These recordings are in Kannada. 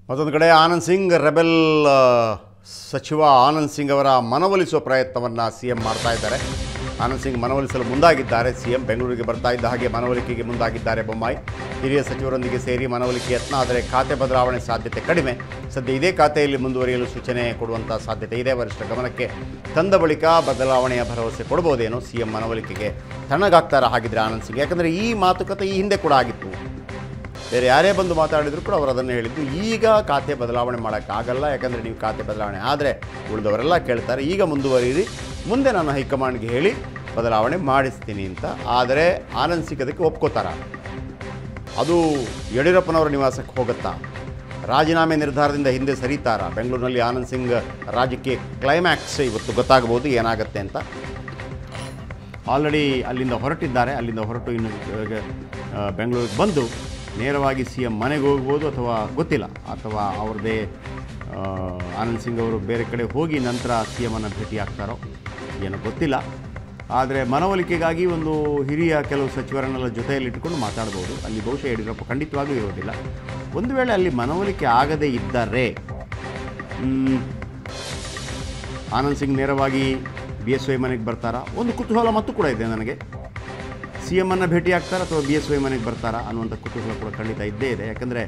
ಮತ್ತೊಂದು ಕಡೆ ಆನಂದ್ ಸಿಂಗ್ ರೆಬೆಲ್ ಆ, ಸಚಿವ ಆನಂದ್ ಸಿಂಗ್ ಅವರ ಮನವೊಲಿಸುವ ಪ್ರಯತ್ನವನ್ನು ಸಿ ಎಂ ಮಾಡ್ತಾ ಇದ್ದಾರೆ ಆನಂದ್ ಸಿಂಗ್ ಮನವೊಲಿಸಲು ಮುಂದಾಗಿದ್ದಾರೆ ಸಿ ಎಂ ಬೆಂಗಳೂರಿಗೆ ಬರ್ತಾ ಇದ್ದ ಹಾಗೆ ಮನವೊಲಿಕೆಗೆ ಮುಂದಾಗಿದ್ದಾರೆ ಬೊಮ್ಮಾಯಿ ಹಿರಿಯ ಸಚಿವರೊಂದಿಗೆ ಸೇರಿ ಮನವೊಲಿಕೆ ಯತ್ನ ಆದರೆ ಖಾತೆ ಬದಲಾವಣೆ ಸಾಧ್ಯತೆ ಕಡಿಮೆ ಸದ್ಯ ಇದೇ ಖಾತೆಯಲ್ಲಿ ಮುಂದುವರಿಯಲು ಸೂಚನೆ ಕೊಡುವಂಥ ಸಾಧ್ಯತೆ ಇದೆ ವರಿಷ್ಠ ಗಮನಕ್ಕೆ ತಂದ ಬಳಿಕ ಬದಲಾವಣೆಯ ಭರವಸೆ ಕೊಡ್ಬೋದೇನೋ ಸಿ ಎಂ ಮನವೊಲಿಕೆಗೆ ತಣ್ಣಗಾಗ್ತಾರ ಹಾಗಿದ್ರೆ ಆನಂದ್ ಸಿಂಗ್ ಯಾಕಂದರೆ ಈ ಮಾತುಕತೆ ಈ ಹಿಂದೆ ಕೂಡ ಆಗಿತ್ತು ಬೇರೆ ಯಾರೇ ಬಂದು ಮಾತಾಡಿದ್ರು ಕೂಡ ಅವರು ಅದನ್ನು ಹೇಳಿದ್ದು ಈಗ ಖಾತೆ ಬದಲಾವಣೆ ಮಾಡೋಕ್ಕಾಗಲ್ಲ ಯಾಕಂದರೆ ನೀವು ಖಾತೆ ಬದಲಾವಣೆ ಆದರೆ ಉಳಿದವರೆಲ್ಲ ಕೇಳ್ತಾರೆ ಈಗ ಮುಂದುವರಿಯಿರಿ ಮುಂದೆ ನಾನು ಹೈಕಮಾಂಡ್ಗೆ ಹೇಳಿ ಬದಲಾವಣೆ ಮಾಡಿಸ್ತೀನಿ ಅಂತ ಆದರೆ ಆನಂದ್ ಸಿಂಗ್ ಅದಕ್ಕೆ ಒಪ್ಕೋತಾರ ಅದು ಯಡಿಯೂರಪ್ಪನವರ ನಿವಾಸಕ್ಕೆ ಹೋಗುತ್ತಾ ರಾಜೀನಾಮೆ ನಿರ್ಧಾರದಿಂದ ಹಿಂದೆ ಸರಿತಾರ ಬೆಂಗಳೂರಿನಲ್ಲಿ ಆನಂದ್ ಸಿಂಗ್ ರಾಜ್ಯಕ್ಕೆ ಕ್ಲೈಮ್ಯಾಕ್ಸ್ ಇವತ್ತು ಗೊತ್ತಾಗಬಹುದು ಏನಾಗುತ್ತೆ ಅಂತ ಆಲ್ರೆಡಿ ಅಲ್ಲಿಂದ ಹೊರಟಿದ್ದಾರೆ ಅಲ್ಲಿಂದ ಹೊರಟು ಇನ್ನು ಆ, ಬೆಂಗಳೂರಿಗೆ ಬಂದು ನೇರವಾಗಿ ಸಿ ಎಂ ಮನೆಗೆ ಹೋಗ್ಬೋದು ಅಥವಾ ಗೊತ್ತಿಲ್ಲ ಅಥವಾ ಅವ್ರದ್ದೇ ಆ, ಆನಂದ್ ಸಿಂಗ್ ಅವರು ಬೇರೆ ಕಡೆ ಹೋಗಿ ನಂತರ ಸಿ ಎಮ್ಮನ್ನು ಭೇಟಿ ಆಗ್ತಾರೋ ಏನೋ ಗೊತ್ತಿಲ್ಲ ಆದರೆ ಮನವೊಲಿಕೆಗಾಗಿ ಒಂದು ಹಿರಿಯ ಕೆಲವು ಸಚಿವರನ್ನೆಲ್ಲ ಜೊತೆಯಲ್ಲಿ ಇಟ್ಟುಕೊಂಡು ಮಾತಾಡ್ಬೋದು ಅಲ್ಲಿ ಬಹುಶಃ ಯಡಿಯೂರಪ್ಪ ಖಂಡಿತವಾಗೂ ಇರೋದಿಲ್ಲ ಒಂದು ವೇಳೆ ಅಲ್ಲಿ ಮನವೊಲಿಕೆ ಆಗದೇ ಇದ್ದರೆ ಮ್, ಆನಂದ್ ಸಿಂಗ್ ನೇರವಾಗಿ ಬಿ ಎಸ್ ವೈ ಮನೆಗೆ ಬರ್ತಾರಾ ಒಂದು ಕುತೂಹಲ ಮತ್ತು ಕೂಡ ಇದೆ ನನಗೆ ಸಿ ಎಮ್ ಅನ್ನು ಭೇಟಿ ಆಗ್ತಾರಾ ಅಥವಾ ಬಿ ಎಸ್ ವೈ ಮನೆಗೆ ಬರ್ತಾರಾ ಅನ್ನುವಂಥ ಕುತೂಹಲ ಕೂಡ ಖಂಡಿತ ಇದ್ದೇ ಇದೆ ಯಾಕಂದರೆ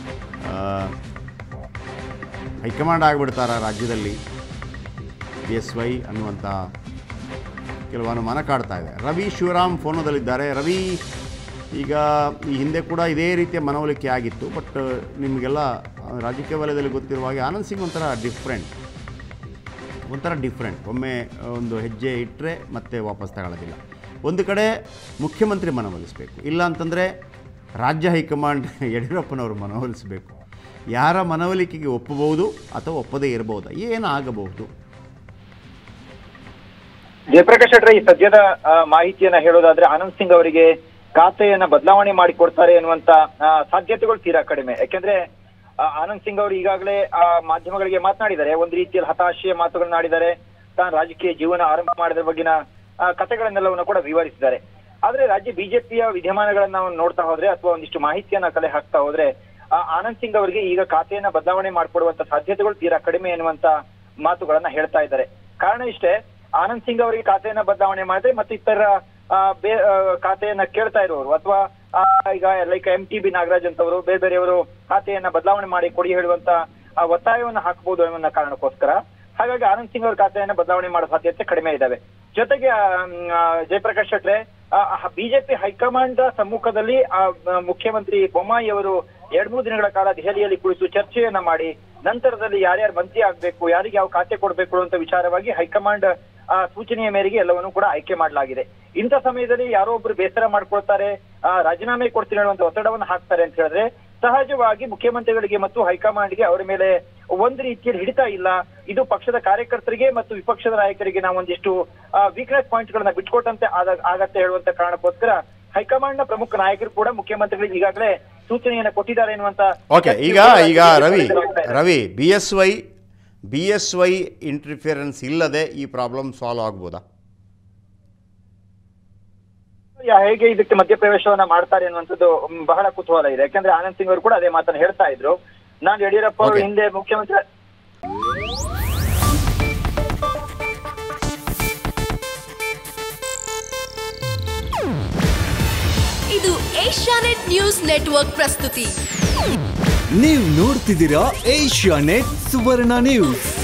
ಹೈಕಮಾಂಡ್ ಆಗಿಬಿಡ್ತಾರ ರಾಜ್ಯದಲ್ಲಿ ಬಿ ಎಸ್ ವೈ ಅನ್ನುವಂಥ ಕೆಲವು ಅನುಮಾನ ಕಾಡ್ತಾ ಇದೆ ರವಿ ಶಿವರಾಮ್ ಫೋನದಲ್ಲಿದ್ದಾರೆ ರವಿ ಈಗ ಈ ಹಿಂದೆ ಕೂಡ ಇದೇ ರೀತಿಯ ಮನವೊಲಿಕೆ ಆಗಿತ್ತು ಬಟ್ ನಿಮಗೆಲ್ಲ ಆ, ರಾಜಕೀಯ ವಲಯದಲ್ಲಿ ಗೊತ್ತಿರುವ ಹಾಗೆ ಆನಂದ್ ಸಿಂಗ್ ಒಂಥರ ಡಿಫ್ರೆಂಟ್ ಒಂಥರ ಡಿಫ್ರೆಂಟ್ ಒಮ್ಮೆ ಒಂದು ಹೆಜ್ಜೆ ಇಟ್ಟರೆ ಮತ್ತೆ ವಾಪಸ್ ತಗೊಳ್ಳೋದಿಲ್ಲ ಒಂದು ಕಡೆ ಮುಖ್ಯಮಂತ್ರಿ ಮನವೊಲಿಸಬೇಕು ಇಲ್ಲ ಅಂತಂದರೆ ರಾಜ್ಯ ಹೈಕಮಾಂಡ್ ಯಡಿಯೂರಪ್ಪನವರು ಮನವೊಲಿಸಬೇಕು ಯಾರ ಮನವೊಲಿಕೆಗೆ ಒಪ್ಪಬಹುದು ಅಥವಾ ಒಪ್ಪದೇ ಇರಬಹುದು ಏನಾಗಬಹುದು ಜಯಪ್ರಕಾಶ್ ಶೆಟ್ರೆ ಈ ಸದ್ಯದ ಆ, ಮಾಹಿತಿಯನ್ನ ಹೇಳೋದಾದ್ರೆ ಆನಂದ್ ಸಿಂಗ್ ಅವರಿಗೆ ಖಾತೆಯನ್ನ ಬದಲಾವಣೆ ಮಾಡಿಕೊಡ್ತಾರೆ ಎನ್ನುವಂತ ಆ, ಸಾಧ್ಯತೆಗಳು ತೀರಾ ಕಡಿಮೆ ಯಾಕೆಂದ್ರೆ ಆ, ಆನಂದ್ ಸಿಂಗ್ ಅವರು ಈಗಾಗಲೇ ಆ, ಮಾಧ್ಯಮಗಳಿಗೆ ಮಾತನಾಡಿದ್ದಾರೆ ಒಂದು ರೀತಿಯಲ್ಲಿ ಹತಾಶೆಯ ಮಾತುಗಳನ್ನ ಆಡಿದ್ದಾರೆ ತಾನು ರಾಜಕೀಯ ಜೀವನ ಆರಂಭ ಮಾಡಿದ ಬಗ್ಗಿನ ಆ, ಕಥೆಗಳನ್ನೆಲ್ಲವನ್ನು ಕೂಡ ವಿವರಿಸಿದ್ದಾರೆ ಆದ್ರೆ ರಾಜ್ಯ ಬಿಜೆಪಿಯ ವಿದ್ಯಮಾನಗಳನ್ನ ನಾವು ನೋಡ್ತಾ ಹೋದ್ರೆ ಅಥವಾ ಒಂದಿಷ್ಟು ಮಾಹಿತಿಯನ್ನ ಕಲೆ ಹಾಕ್ತಾ ಹೋದ್ರೆ ಆ, ಆನಂದ್ ಸಿಂಗ್ ಅವರಿಗೆ ಈಗ ಖಾತೆಯನ್ನ ಬದಲಾವಣೆ ಮಾಡಿಕೊಡುವಂತ ಸಾಧ್ಯತೆಗಳು ತೀರಾ ಕಡಿಮೆ ಎನ್ನುವಂತ ಮಾತುಗಳನ್ನ ಹೇಳ್ತಾ ಇದ್ದಾರೆ ಕಾರಣ ಇಷ್ಟೇ ಆನಂದ್ ಸಿಂಗ್ ಅವರಿಗೆ ಖಾತೆಯನ್ನ ಬದಲಾವಣೆ ಮಾಡಿದ್ರೆ ಮತ್ತೆ ಇತರ ಆ, ಬೇ- ಆ, ಖಾತೆಯನ್ನ ಕೇಳ್ತಾ ಇರುವವರು ಅಥವಾ ಆ, ಈಗ like M T B Nagaraj ಅಂತವರು ಬೇರೆ ಬೇರೆಯವರು ಖಾತೆಯನ್ನ ಬದಲಾವಣೆ ಮಾಡಿ ಕೊಡಿ ಹೇಳುವಂತ ಆ, ಒತ್ತಾಯವನ್ನ ಹಾಕಬಹುದು ಅನ್ನೋ ಕಾರಣಕ್ಕೋಸ್ಕರ ಹಾಗಾಗಿ ಆನಂದ್ ಸಿಂಗ್ ಅವರ ಖಾತೆಯನ್ನ ಬದಲಾವಣೆ ಮಾಡೋ ಸಾಧ್ಯತೆ ಕಡಿಮೆ ಇದಾವೆ ಜೊತೆಗೆ ಆ, ಮ್, ಆ, ಜಯಪ್ರಕಾಶ್ ಶೆಟ್ರೆ ಬಿಜೆಪಿ ಹೈಕಮಾಂಡ್ ಸಮ್ಮುಖದಲ್ಲಿ ಆ, ಆ, ಮುಖ್ಯಮಂತ್ರಿ ಬೊಮ್ಮಾಯಿ ಅವರು ಎರಡ್ ಮೂರು ದಿನಗಳ ಕಾಲ ದೆಹಲಿಯಲ್ಲಿ ಕುಳಿತು ಚರ್ಚೆಯನ್ನ ಮಾಡಿ ನಂತರದಲ್ಲಿ ಯಾರ್ಯಾರು ಮಂತ್ರಿ ಆಗ್ಬೇಕು ಯಾರಿಗೆ ಯಾವ ಖಾತೆ ಕೊಡಬೇಕು ಅಂತ ವಿಚಾರವಾಗಿ ಹೈಕಮಾಂಡ್ ಆ, ಸೂಚನೆಯ ಮೇರೆಗೆ ಎಲ್ಲವನ್ನು ಕೂಡ ಆಯ್ಕೆ ಮಾಡಲಾಗಿದೆ ಇಂಥ ಸಮಯದಲ್ಲಿ ಯಾರೋ ಒಬ್ರು ಬೇಸರ ಮಾಡ್ಕೊಳ್ತಾರೆ ಆ, ರಾಜೀನಾಮೆ ಕೊಡ್ತೀನಿ ಹೇಳುವಂತ ಒತ್ತಡವನ್ನು ಹಾಕ್ತಾರೆ ಅಂತ ಹೇಳಿದ್ರೆ ಸಹಜವಾಗಿ ಮುಖ್ಯಮಂತ್ರಿಗಳಿಗೆ ಮತ್ತು ಹೈಕಮಾಂಡ್ಗೆ ಅವರ ಮೇಲೆ ಒಂದು ರೀತಿಯಲ್ಲಿ ಹಿಡಿತ ಇಲ್ಲ ಇದು ಪಕ್ಷದ ಕಾರ್ಯಕರ್ತರಿಗೆ ಮತ್ತು ವಿಪಕ್ಷದ ನಾಯಕರಿಗೆ ನಾವು ಒಂದಿಷ್ಟು ವೀಕ್ನೆಸ್ ಪಾಯಿಂಟ್ ಗಳನ್ನ ಬಿಟ್ಕೊಟ್ಟಂತೆ ಆದ- ಆಗತ್ತೆ ಹೇಳುವಂತ ಕಾರಣಕ್ಕೋಸ್ಕರ ಹೈಕಮಾಂಡ್ ನ ಪ್ರಮುಖ ನಾಯಕರು ಕೂಡ ಮುಖ್ಯಮಂತ್ರಿಗಳಿಗೆ ಈಗಾಗಲೇ ಸೂಚನೆಯನ್ನ ಕೊಟ್ಟಿದ್ದಾರೆ ಎನ್ನುವಂತ ಓಕೆ ಈಗ ಈಗ Ravi Ravi B S Y B S Y interference ಇಲ್ಲದೆ ಈ ಪ್ರಾಬ್ಲಮ್ ಸಾಲ್ವ್ ಆಗ್ಬೋದಾ ಯಾ- ಹೇಗೆ ಇದಕ್ಕೆ ಮಧ್ಯಪ್ರವೇಶವನ್ನ ಮಾಡ್ತಾರೆ ಅನ್ನುವಂಥದ್ದು ಮ್, ಬಹಳ ಕುತೂಹಲ ಇದೆ ಯಾಕಂದ್ರೆ ಆನಂದ್ ಸಿಂಗ್ ಅವರು ಕೂಡ ಅದೇ ಮಾತನ್ನ ಹೇಳ್ತಾ ಇದ್ರು ನಾನು ಯಡಿಯೂರಪ್ಪ ಅವರು Okay. ಹಿಂದೆ ಮುಖ್ಯಮಂತ್ರಿ ಇದು ಏಷ್ಯಾನೆಟ್ ನ್ಯೂಸ್ ನೆಟ್ವರ್ಕ್ ಪ್ರಸ್ತುತಿ ನೀವು ನೋಡ್ತಿದ್ದೀರಾ ಏಷ್ಯಾ ನೆಟ್ ಸುವರ್ಣ ನ್ಯೂಸ್